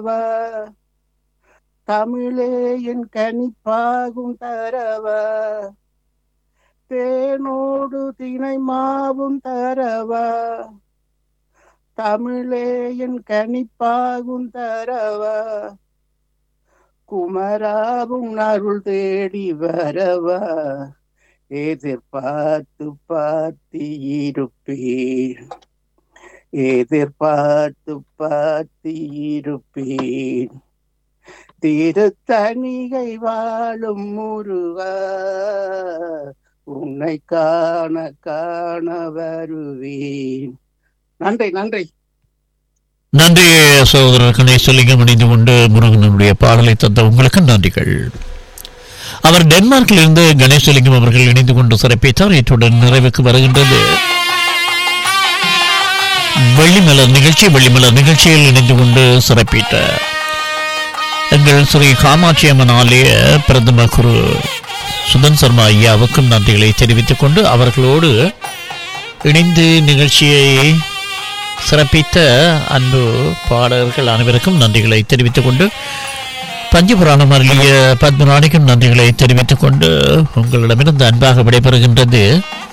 தமிழே என் கனிப்பாகும் தரவா தேனோடு தினை மாவும் தரவா தமிழே என் கனிப்பாகும் தரவா குமராவும் அருள் தேடி வரவா எதிர்பார்த்து பார்த்து இருப்பேன் எதிர்பார்த்து பார்த்து இருப்பேன் திருத்தணிகை வாழும் முருகா உன்னை காண காண வருவேன் நன்றி நன்றி நன்றி சகோதரர் கணேசலிங்கம் இணைந்து கொண்டு முருகனுடைய பாடலை தந்த உங்களுக்கு நன்றிகள் அவர் டென்மார்க்கில் இருந்து கணேசலிங்கம் அவர்கள் இணைந்து கொண்டு சிறப்பித்தார் இத்துடன் நிறைவுக்கு வருகின்றது வெள்ளிமலர் நிகழ்ச்சி வெள்ளிமலர் நிகழ்ச்சியில் இணைந்து கொண்டு சிறப்பித்த எங்கள் ஸ்ரீ காமாட்சி அம்மன் ஆலய பிரதம குரு சுதன் சர்மா ஐயாவுக்கும் நன்றிகளை தெரிவித்துக் கொண்டு அவர்களோடு இணைந்து நிகழ்ச்சியை சிறப்பித்த அன்பு பாடகர்கள் அனைவருக்கும் நன்றிகளை தெரிவித்துக் கொண்டு பஞ்சபுராணம் அருளிய பத்மநாணிக்கும் நன்றிகளை தெரிவித்துக் கொண்டு உங்களிடமிருந்து அன்பாக விடைபெறுகின்றது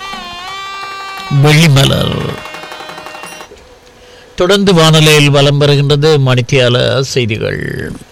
வெள்ளிமலர் தொடர்ந்து வானொலியில் வலம் வருகின்றது மணித்தியால செய்திகள்